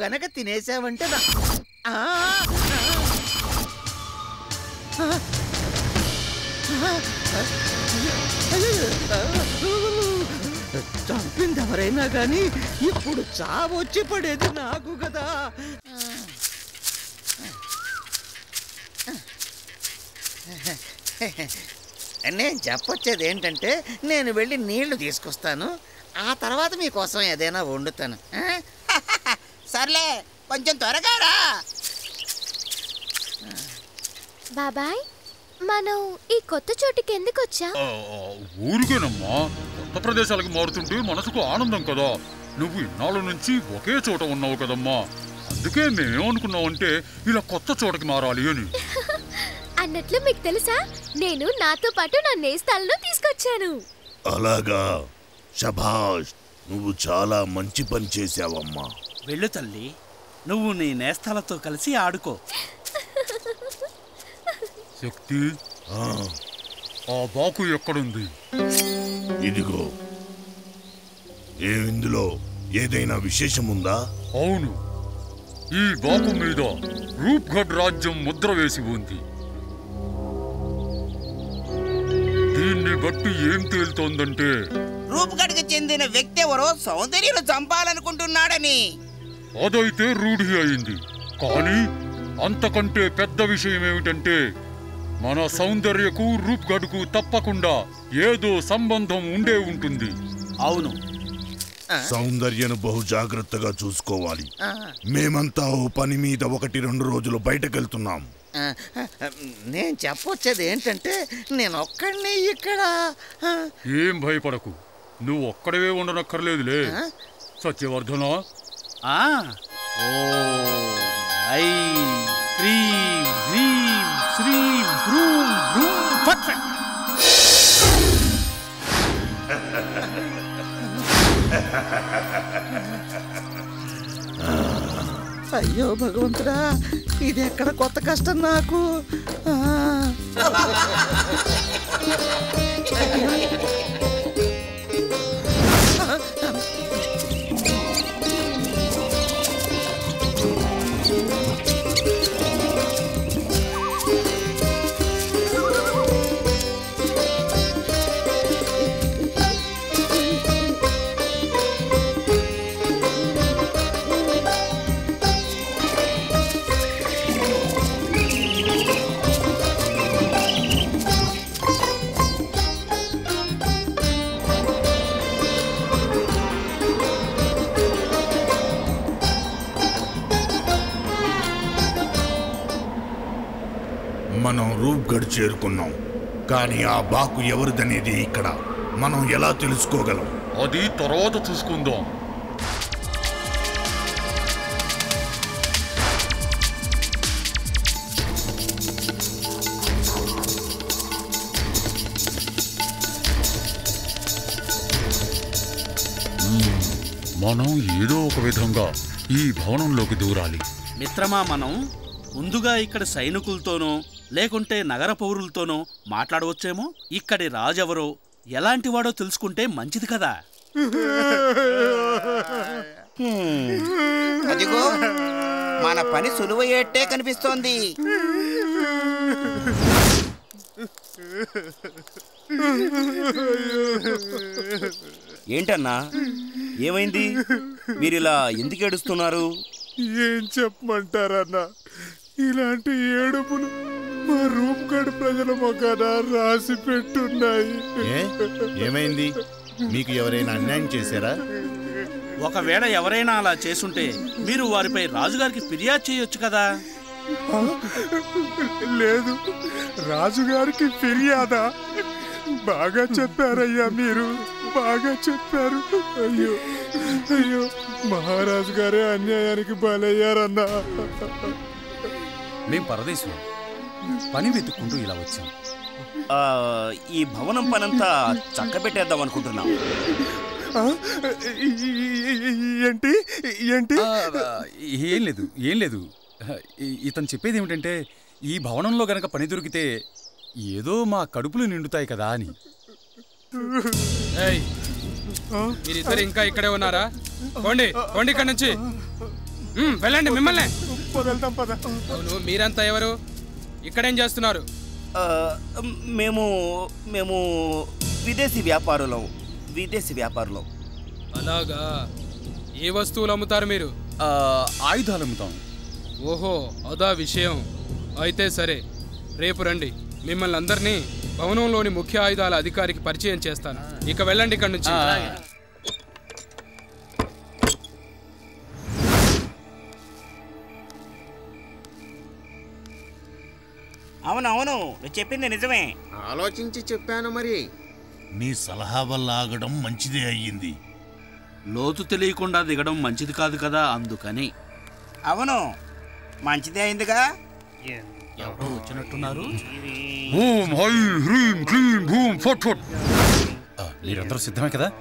గనక తినేసావంటే నా ఆ! చంపింది ఎవరైనా కానీ ఇప్పుడు చావొచ్చి పడేది నాకు కదా నేను చెప్పొచ్చేది ఏంటంటే నేను వెళ్ళి నీళ్లు తీసుకొస్తాను ఆ తర్వాత మీకోసం ఏదైనా వండుతాను ఆ? సర్లే కొంచెం త్వరగా రా బాబాయ్ మనం ఈ కొత్త చోటుకి ఎందుకు వచ్చా ఆ, ఆ, ఊరికేనమ్మా కొత్త ప్రదేశాలకు మారుతుంటే మనసుకు ఆనందం కదా నువ్వు ఇన్నాళ్ళ నుంచి ఒకే చోట ఉన్నావు కదమ్మా అందుకే మేమేమనుకున్నామంటే ఇలా కొత్త చోటకి మారాలి అని అన్నట్లు మీకు తెలుసా నేను నాతో పాటు నా నేస్తాలను తీసుకొచ్చాను అలాగా శభాష్ నువ్వు చాలా మంచి పని చేశావమ్మా వెళ్ళు తల్లి నువ్వు నీ నేస్తాలతో కలిసి ఆడుకో శక్తి ఆ, ఆ బాకు ఎక్కడుంది ఇదిగో ఏ ఇందులో ఏదైనా విశేషముందా అవును ఈ బాకు మీద రూప్ఘడ్ రాజ్యం ముద్ర వేసి ఉంది దీన్ని బట్టి ఏం తేలుతోందంటే రూపుగడికి చెందిన వ్యక్తి ఎవరో సౌందర్యను చంపాలనుకుంటున్నాడని అదైతే రూఢి అయింది కానీ అంతకంటే పెద్ద విషయం ఏమిటంటే మన సౌందర్యకు రూప్గడ్కు తప్పకుండా ఏదో సంబంధం ఉండే ఉంటుంది అవును సౌందర్యను బహు జాగ్రత్తగా చూసుకోవాలి ఆ, మేమంతా ఓ పని మీద ఒకటి రెండు రోజులు బయటకెళ్తున్నాం ఆ, నేను చెప్పొచ్చేది ఏంటంటే నేను ఒక్కడిని ఇక్కడ ఆ, ఏం భయపడకు నువ్వు ఒక్కడవే ఉండనక్కర్లేదులే ఆ? సత్యవర్ధన ఆ ఓ ఐ క్రీం హ్రీం శ్రీం హ్రూం హ్రూం ఫట్ ఫట్ అయ్యో భగవంతుడా ఇది ఎక్కడ కొత్త కష్టం నాకు ఆ. మనం రూప్గఢ్ చేరుకున్నాం కానీ ఆ బాకు ఎవరిదనేది ఇక్కడ మనం ఎలా తెలుసుకోగలం అది తర్వాత చూసుకుందాం మ్మ్. మనం ఏదో ఒక విధంగా ఈ భవనంలోకి దూరాలి మిత్రమా మనం ముందుగా ఇక్కడ సైనికులతోనో లేకుంటే నగర పౌరులతోనో మాట్లాడవచ్చేమో ఇక్కడి రాజెవరో ఎలాంటి వాడో తెలుసుకుంటే మంచిది కదా అదిగో మన పని సులువయ్యేట్టే కనిపిస్తోంది ఏంటన్నా ఏమైంది మీరు ఇలా ఎందుకు ఏడుస్తున్నారు ఏం చెప్పమంటారన్నా ఇలాంటి ఏడుపులు మా రూమ్ గడి ప్రజల మొక్కన రాసి పెట్టున్నాయి ఏ ఏమైంది మీకు ఎవరైనా అన్యాయం చేశారా ఒకవేళ ఎవరైనా అలా చేసుంటే మీరు వారిపై రాజుగారికి ఫిర్యాదు చేయొచ్చు కదా లేదు రాజుగారికి ఫిర్యాదా బాగా చెప్పారయ్యా మీరు బాగా చెప్పారు అయ్యో అయ్యో మహారాజు గారే అన్యాయానికి బలయ్యారన్నా మేం పరదేశం పని వెతుక్కుంటూ ఇలా వచ్చాం ఆ, ఈ భవనం పనంతా చక్కబెట్టేద్దాం అనుకుంటున్నాం ఆ? ఈ- ఈ- ఈ- ఏంటి ఏంటి ఆ, ఆ, ఏం లేదు ఏం లేదు ఈ- ఇతను చెప్పేది ఏమిటంటే ఈ భవనంలో గనక పని దొరికితే ఏదో మా కడుపులు నిండుతాయి కదా అని ఏయ్ మీరిద్దరు ఇంకా ఇక్కడే ఉన్నారా పోండి పోండి ఇక్కడ నుంచి మ్మ్, వెళ్ళండి మిమ్మల్ని వెళ్దాం పద అవును మీరంతా ఎవరు ఇక్కడేం చేస్తున్నారు ఆ, మేము మేము విదేశీ వ్యాపారులం విదేశీ వ్యాపారులం అలాగా ఏ వస్తువులు అమ్ముతారు మీరు ఆ, ఆయుధాలు అమ్ముతాం ఓహో అదా విషయం అయితే సరే రేపు రండి మిమ్మల్ని అందరినీ భవనంలోని ముఖ్య ఆయుధాల అధికారికి పరిచయం చేస్తాను ఇక వెళ్ళండి ఇక్కడి నుంచి అవును అవును నువ్వు చెప్పింది నిజమే ఆలోచించి చెప్పాను మరి నీ సలహా వల్ల ఆగడం మంచిదే అయ్యింది లోతు తెలియకుండా దిగడం మంచిది కాదు కదా అందుకని అవును మంచిదే అయిందిగా ఎవరో వచ్చినట్టున్నారు ఓం హై హ్రీం క్లీం భూం ఫట్ ఫట్ ఆ, మీరందరూ సిద్ధమే కదా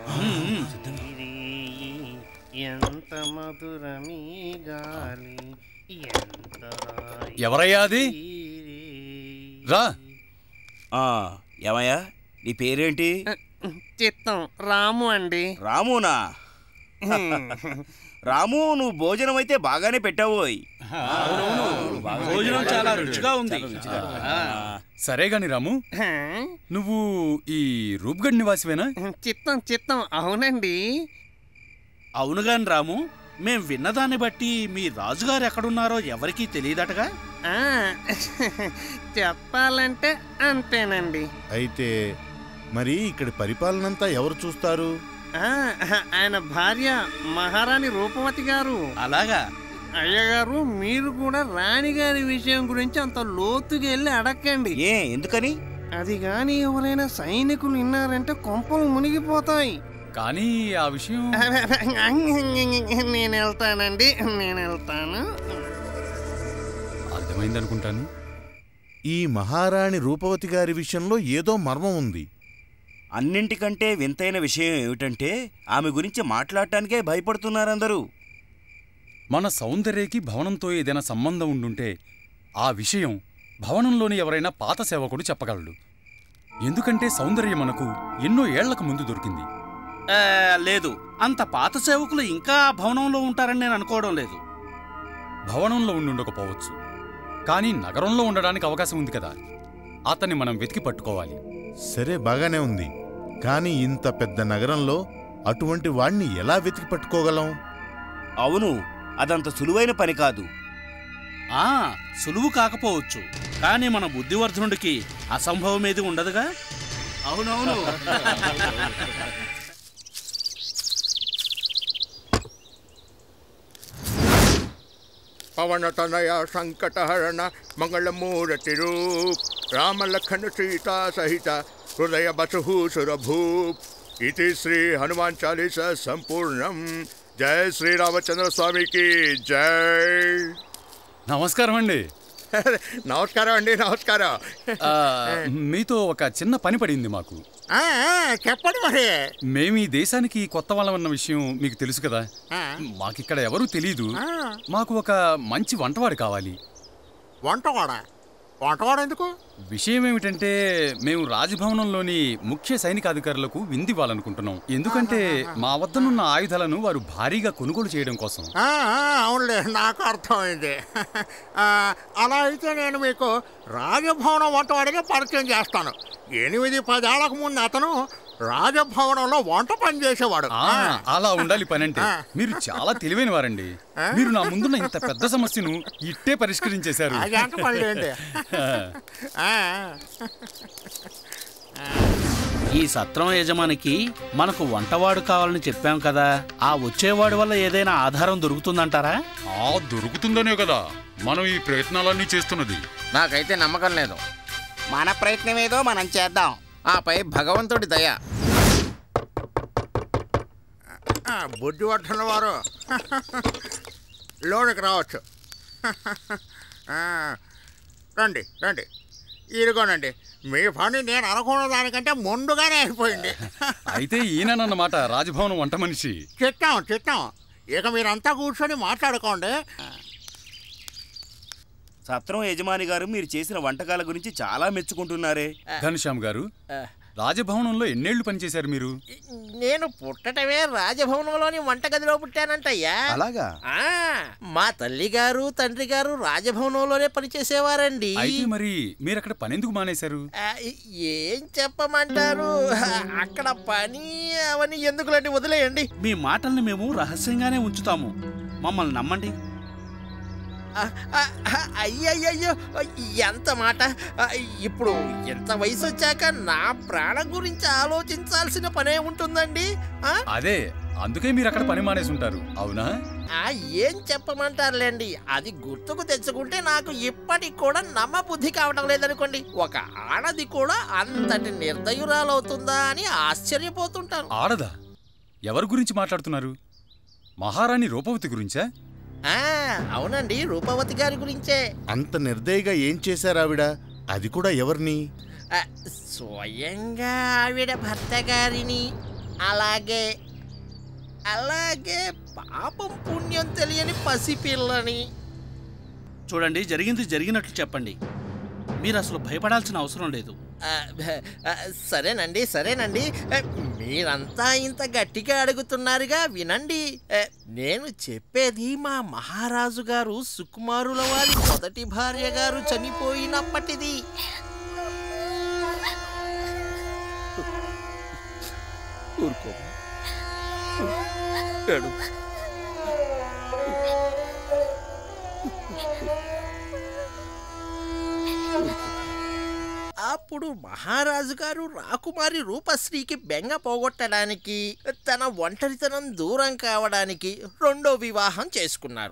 ఎంత మధురమీ గాలి ఎంత ఎవరయ్యా అది రా ఆ, ఏమయ్యా నీ పేరేంటి చిత్తం రాము అండి రామునా రాము నువ్వు భోజనం అయితే బాగానే పెట్టావోయ్ భోజనం చాలా రుచిగా ఉంది సరే గాని రాము నువ్వు ఈ రూప్గఢ్ నివాసివేనా చిత్తం చిత్తం అవునండి అవును గాని రాము మేం విన్నదాన్ని బట్టి మీ రాజుగారు ఎక్కడున్నారో ఎవరికీ తెలియదటగా ఆ, చెప్పాలంటే అంతేనండి అయితే మరి ఇక్కడ పరిపాలనంతా ఎవరు చూస్తారు ఆ, ఆయన భార్య మహారాణి రూపవతి గారు అలాగా అయ్యగారు మీరు కూడా రాణిగారి విషయం గురించి అంత లోతుగా వెళ్ళి అడగండి ఏ ఎందుకని అది గాని ఎవరైనా సైనికులు విన్నారంటే కొంపలు మునిగిపోతాయి కానీ ఆ విషయం నేను వెళ్తానండి నేను వెళ్తాను అర్థమైంది అనుకుంటాను ఈ మహారాణి రూపవతి గారి విషయంలో ఏదో మర్మం ఉంది అన్నింటికంటే వింతైన విషయం ఏమిటంటే ఆమె గురించి మాట్లాడటానికే భయపడుతున్నారందరూ మన సౌందర్యకి భవనంతో ఏదైనా సంబంధం ఉండుంటే ఆ విషయం భవనంలోని ఎవరైనా పాత సేవకుడు చెప్పగలడు ఎందుకంటే సౌందర్య మనకు ఎన్నో ఏళ్లకు ముందు దొరికింది ఆ, లేదు అంత పాత సేవకులు ఇంకా ఆ భవనంలో ఉంటారని నేను అనుకోవడం లేదు భవనంలో ఉండుండకపోవచ్చు కానీ నగరంలో ఉండడానికి అవకాశం ఉంది కదా అతన్ని మనం వెతికి పట్టుకోవాలి సరే బాగానే ఉంది కానీ ఇంత పెద్ద నగరంలో అటువంటి వాణ్ణి ఎలా వెతికి పట్టుకోగలం అవును అదంత సులువైన పని కాదు ఆ సులువు కాకపోవచ్చు కానీ మన బుద్ధివర్ధనుడికి అసంభవమేది ఉండదుగా అవునవును పవన తనయ సంకటహరణ మంగళమూరతి రూప్ రామ లఖన సీతా సహిత హృదయ బసు సురభూప్ ఇది శ్రీ హనుమాన్ చాలీస సంపూర్ణం జయ శ్రీరామచంద్ర స్వామికి జై నమస్కారం అండి నమస్కారం అండి నమస్కారం ఆ, మీతో ఒక చిన్న పని పడింది మాకు ఆ, ఆ, చెప్పండి మరి మేము ఈ దేశానికి కొత్త వాళ్ళమన్న విషయం మీకు తెలుసు కదా ఆ, మాకిక్కడ ఎవరూ తెలీదు ఆ, మాకు ఒక మంచి వంటవాడు కావాలి వంటవాడ వంటవాడ ఎందుకు విషయం ఏమిటంటే మేము రాజభవనంలోని ముఖ్య సైనికాధికారులకు విందివ్వాలనుకుంటున్నాం ఎందుకంటే మా వద్దనున్న ఆయుధాలను వారు భారీగా కొనుగోలు చేయడం కోసం ఆ, ఆ, అవునులే నాకు అర్థమైంది ఆ, అలా అయితే నేను మీకు రాజభవనం వంటవాడిగా పరిచయం చేస్తాను ఎనిమిది పదేళ్లకు ముందు అతను రాజభవనంలో వంట పని చేసేవాడు ఆ, అలా ఉండాలి పని అంటే మీరు చాలా తెలివైన వారండి మీరు నా ముందున్న ఇంత పెద్ద సమస్యను ఇట్టే పరిష్కరించేశారు అది అంత పనిలేండి. ఆ, ఈ సత్రం యజమానికి మనకు వంటవాడు కావాలని చెప్పాం కదా ఆ వచ్చేవాడి వల్ల ఏదైనా ఆధారం దొరుకుతుందంటారా ఆ దొరుకుతుందనే కదా మనం ఈ ప్రయత్నాలన్నీ చేస్తున్నది నాకైతే నమ్మకం లేదు మన ప్రయత్నం ఏదో మనం చేద్దాం ఆపై భగవంతుడి దయ ఆ, బుద్ధివర్ధన వారు లోనికి రావచ్చు ఆ, రండి రండి ఇదిగోనండి మీ పని నేను అనుకున్న దానికంటే ముందుగానే అయిపోయింది అయితే ఈయనన్నమాట రాజభవనం వంట మనిషి చిత్తాం చిత్తాం ఇక మీరంతా కూర్చొని మాట్లాడుకోండి సత్రం యజమాని గారు మీరు చేసిన వంటకాల గురించి చాలా మెచ్చుకుంటున్నారే ఘనశ్యామ్ గారు రాజభవనంలో ఎన్నేళ్లు పనిచేశారు మీరు నేను పుట్టటమే రాజభవనంలోని వంటగదిలో పుట్టానంటయ్యా అలాగా ఆ, మా తల్లి గారు తండ్రి గారు రాజభవనంలోనే పనిచేసేవారండి అయితే మరి మీరు అక్కడ పనెందుకు మానేశారు ఆ, ఏం చెప్పమంటారు అక్కడ పని అవన్నీ ఎందుకులండి వదిలేయండి మీ మాటల్ని మేము రహస్యంగానే ఉంచుతాము మమ్మల్ని నమ్మండి ఆ, ఆ, ఆ, అయ్యయ్యయ్యో ఎంత మాట ఆ, ఇప్పుడు ఎంత వయసు వచ్చాక నా ప్రాణం గురించి ఆలోచించాల్సిన పనే ఉంటుందండి ఆ? అదే అందుకే మీరు అక్కడ పని మానేసి ఉంటారు అవునా ఆ, ఏం చెప్పమంటారులేండి అది గుర్తుకు తెచ్చుకుంటే నాకు ఇప్పటికి కూడా నమ్మబుద్ధి కావడం లేదనుకోండి ఒక ఆడది కూడా అంతటి నిర్దయురాలవుతుందా అని ఆశ్చర్యపోతుంటాను ఆడదా ఎవరి గురించి మాట్లాడుతున్నారు మహారాణి రూపవతి గురించా ఆ, అవునండి రూపవతి గారి గురించే అంత నిర్దయగా ఏం చేశారు ఆవిడ అది కూడా ఎవరిని ఆ, స్వయంగా ఆవిడ భర్త గారిని అలాగే అలాగే పాపం పుణ్యం తెలియని పసిపిల్లని చూడండి జరిగింది జరిగినట్లు చెప్పండి మీరు అసలు భయపడాల్సిన అవసరం లేదు ఆ, ఆ, సరేనండి సరేనండి ఆ, మీరంతా ఇంత గట్టిగా అడుగుతున్నారుగా వినండి ఆ, నేను చెప్పేది మా మహారాజు గారు సుకుమారుల వారి మొదటి భార్య గారు చనిపోయినప్పటిది ఊరుకో ఏడు. అప్పుడు మహారాజు గారు రాకుమారి రూపశ్రీకి బెంగ పోగొట్టడానికి తన ఒంటరితనం దూరం కావడానికి రెండో వివాహం చేసుకున్నారు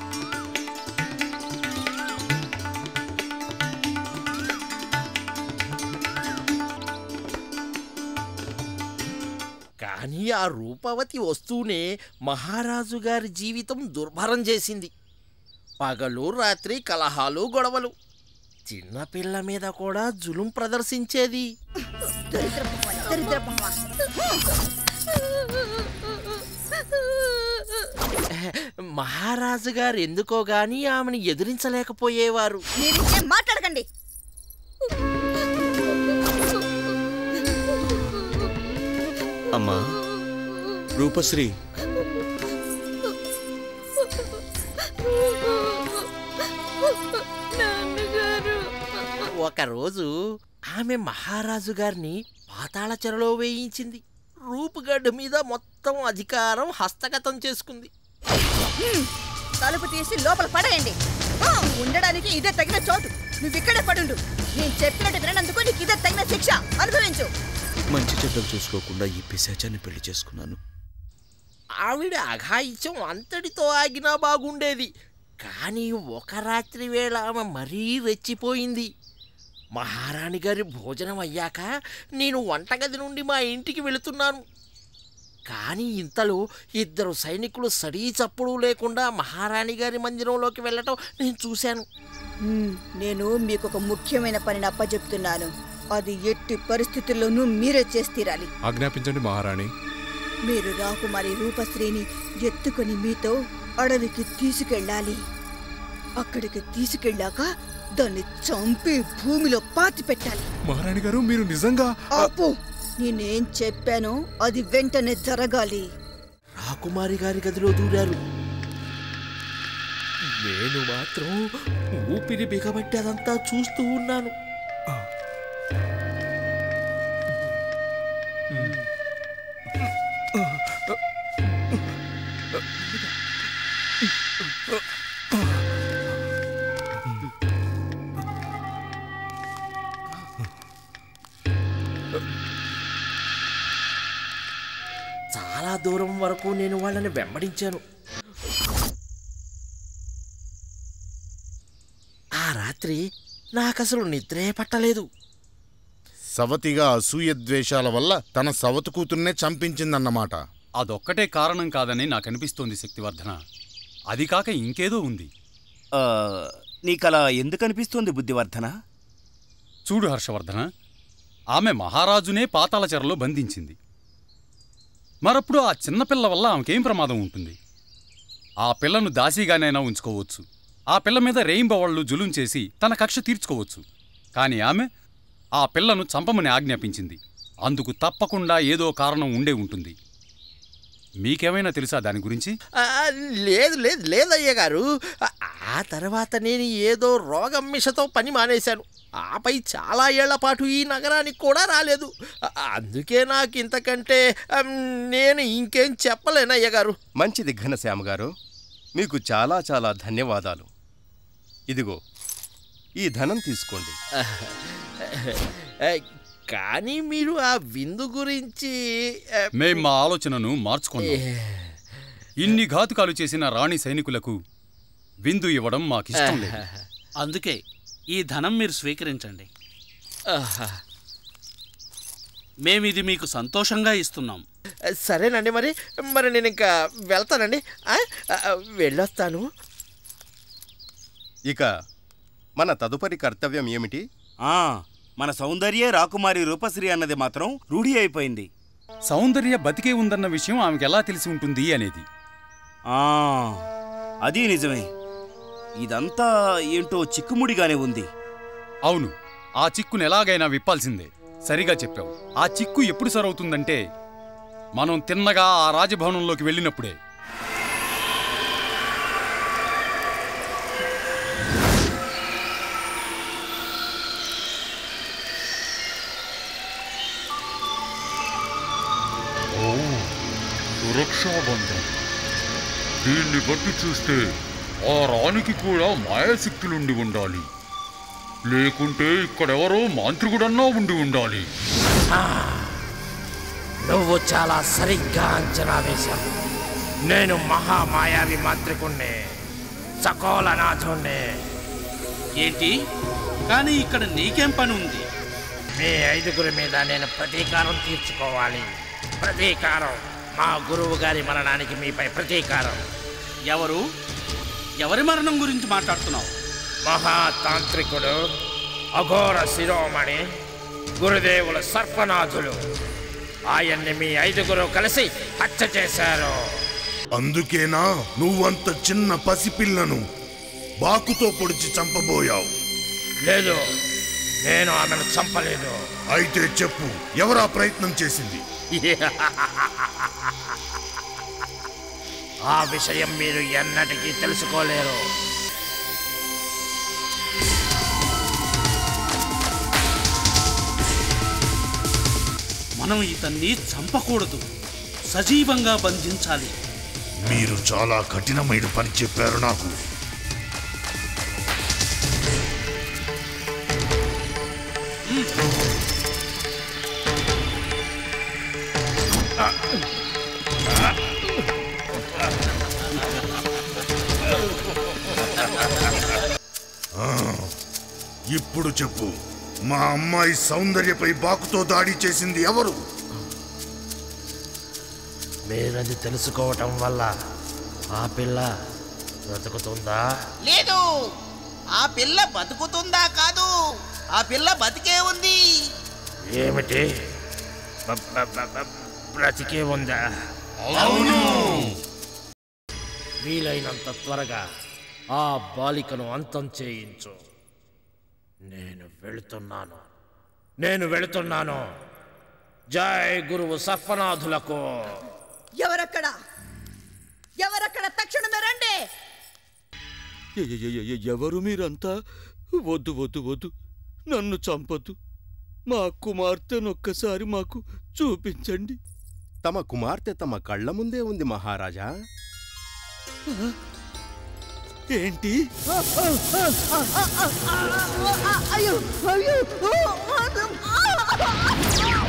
కానీ ఆ రూపవతి వస్తూనే మహారాజు గారి జీవితం దుర్భరం చేసింది పగలు రాత్రి కలహాలు గొడవలు చిన్నపిల్ల మీద కూడా జులుం ప్రదర్శించేది మహారాజు గారు ఎందుకో గాని ఆమెను ఎదిరించలేకపోయేవారు మీరింకేం మాట్లాడకండి అమ్మా రూపశ్రీ ఒకరోజు ఆమె మహారాజు గారిని పాతాళ చెరలో వేయించింది రూపుగడ్డ మీద మొత్తం అధికారం హస్తగతం చేసుకుంది తలుపు తీసి లోపల పడేయండి ఆ, ఉండడానికి ఇదే తగిన చోటు నువ్వు ఇక్కడే పడుండు నేను చెప్పినట్టు వినందుకు నీకు ఇదే తగిన శిక్ష అనుభవించు మంచి చెడ్డలు చూసుకోకుండా ఈ పిశాచాన్ని పెళ్లి చేసుకున్నాను ఆవిడ అఘాయిత్యం అంతటితో ఆగినా బాగుండేది కానీ ఒక రాత్రి వేళ ఆమె మరీ రెచ్చిపోయింది మహారాణి గారి భోజనం అయ్యాక నేను వంటగది నుండి మా ఇంటికి వెళుతున్నాను కానీ ఇంతలో ఇద్దరు సైనికులు సడీ చప్పుడు లేకుండా మహారాణి గారి మందిరంలోకి వెళ్ళటం నేను చూశాను ఉమ్, నేను మీకు ఒక ముఖ్యమైన పనిని అప్పచెప్తున్నాను అది ఎట్టి పరిస్థితుల్లోనూ మీరే చేసి తీరాలి ఆజ్ఞాపించండి మహారాణి మీరు రాకుమారి రూపశ్రీని ఎత్తుకొని మీతో అడవికి తీసుకెళ్ళాలి అక్కడికి తీసుకెళ్ళాక దాన్ని చంపి భూమిలో పాతి పెట్టాలి మహారాణి గారు మీరు నిజంగా ఆపు నేనేం చెప్పానో అది వెంటనే జరగాలి రాకుమారి గారి గదిలో దూరారు నేను మాత్రం ఊపిరి బిగబట్టి అదంతా చూస్తూ ఉన్నాను చాలా దూరం వరకు నేను వాళ్ళని వెంబడించాను ఆ రాత్రి నాకసలు నిద్రే పట్టలేదు సవతిగా అసూయ ద్వేషాల వల్ల తన సవతి కూతుర్నే చంపించిందన్నమాట అదొక్కటే కారణం కాదని నాకనిపిస్తోంది శక్తివర్ధన అది కాక ఇంకేదో ఉంది ఆ, నీకలా ఎందుకు అనిపిస్తోంది బుద్ధివర్ధన చూడు హర్షవర్ధన ఆమె మహారాజునే పాతాళ చెరలో బంధించింది మరప్పుడు ఆ చిన్నపిల్ల వల్ల ఆమెకేం ప్రమాదం ఉంటుంది ఆ పిల్లను దాసీగానైనా ఉంచుకోవచ్చు ఆ పిల్ల మీద రేయింబవళ్ళు జులుం చేసి తన కక్ష తీర్చుకోవచ్చు కానీ ఆమె ఆ పిల్లను చంపమని ఆజ్ఞాపించింది అందుకు తప్పకుండా ఏదో కారణం ఉండే ఉంటుంది మీకేమైనా తెలుసా దాని గురించి ఆ, లేదు లేదు లేదయ్య గారు ఆ, ఆ తర్వాత నేను ఏదో రోగం మిషతో పని మానేశాను ఆపై చాలా ఏళ్ల పాటు ఈ నగరానికి కూడా రాలేదు ఆ, అందుకే నాకు ఇంతకంటే ఆ, నేను ఇంకేం చెప్పలేనయ్య గారు మంచిది ఘనశ్యామ గారు మీకు చాలా చాలా ధన్యవాదాలు ఇదిగో ఈ ధనం తీసుకోండి ఆ, కానీ మీరు ఆ విందు గురించి ఆ, మేం మా ఆలోచనను మార్చుకున్నాం ఇన్ని ఘాతుకాలు చేసిన రాణి సైనికులకు విందు ఇవ్వడం మాకిష్టం లేదు అందుకే ఈ ధనం మీరు స్వీకరించండి ఆహా. మేమిది మీకు సంతోషంగా ఇస్తున్నాం సరేనండి మరి మరి నేను ఇంకా వెళ్తానండి ఆ, ఆ, వెళ్ళొస్తాను ఇక మన తదుపరి కర్తవ్యం ఏమిటి ఆ మన సౌందర్యే రాకుమారి రూపశ్రీ అన్నది మాత్రం రూఢి అయిపోయింది సౌందర్య బతికే ఉందన్న విషయం ఆమెకి ఎలా తెలిసి ఉంటుంది అనేది ఆ అది నిజమే ఇదంతా ఏంటో చిక్కుముడిగానే ఉంది అవును ఆ చిక్కును ఎలాగైనా విప్పాల్సిందే సరిగా చెప్పావు ఆ చిక్కు ఎప్పుడు సరవుతుందంటే మనం తిన్నగా ఆ రాజభవనంలోకి వెళ్ళినప్పుడే ఓ సురక్షాబంధం దీన్ని బట్టి చూస్తే ఆ రాణికి కూడా మాయాశక్తులుండి ఉండాలి లేకుంటే ఇక్కడెవరో మాంత్రికుడన్నా ఉండి ఉండాలి నువ్వు చాలా సరిగ్గా అంచనా వేశావు నేను మహామాయావి మాంత్రికుణ్ణి సకోలనాథుణ్ణి ఏంటి కానీ ఇక్కడ నీకేం పని ఉంది మీ ఐదుగురి మీద నేను ప్రతీకారం తీర్చుకోవాలి ప్రతీకారం మా గురువు గారి మరణానికి మీపై ప్రతీకారం ఎవరు ఎవరి మరణం గురించి మాట్లాడుతున్నావు మహాతాంత్రికుడు అఘోర శిరోమణి గురుదేవుల సర్పనాథులు ఆయన్ని మీ ఐదుగురు కలిసి హత్య చేశారు అందుకేనా నువ్వంత చిన్న పసిపిల్లను బాకుతో పొడిచి చంపబోయావు లేదు నేను ఆమెను చంపలేదు అయితే చెప్పు ఎవరా ప్రయత్నం చేసింది ఆ విషయం మీరు ఎన్నటికీ తెలుసుకోలేరు మనం ఇతన్ని చంపకూడదు సజీవంగా బంధించాలి మీరు చాలా కఠినమైన పని చెప్పారు నాకు ఆ, ఇప్పుడు చెప్పు మా అమ్మాయి సౌందర్యపై బాకుతో దాడి చేసింది ఎవరు మీరది తెలుసుకోవటం వల్ల ఆ పిల్ల బ్రతుకుతుందా లేదు ఆ పిల్ల బతుకుతుందా కాదు ఆ పిల్ల బతికే ఉంది ఏమిటి బ- బ- బ- బ- బ్రతికే ఉందా అవును వీలైనంత త్వరగా ఆ బాలికను అంతం చేయించు నేను వెళుతున్నాను నేను వెళుతున్నాను జై గురువు సర్పనాథులకు ఎవరక్కడ ఎవరక్కడ తక్షణమే రండి ఎ- ఎ- ఎ- ఎ- ఎవరు మీరంతా వద్దు వద్దు వద్దు నన్ను చంపొద్దు మా కుమార్తెనొక్కసారి మాకు చూపించండి తమ కుమార్తె తమ కళ్ళ ముందే ఉంది మహారాజా ఏంటి అయ్యో అయ్యో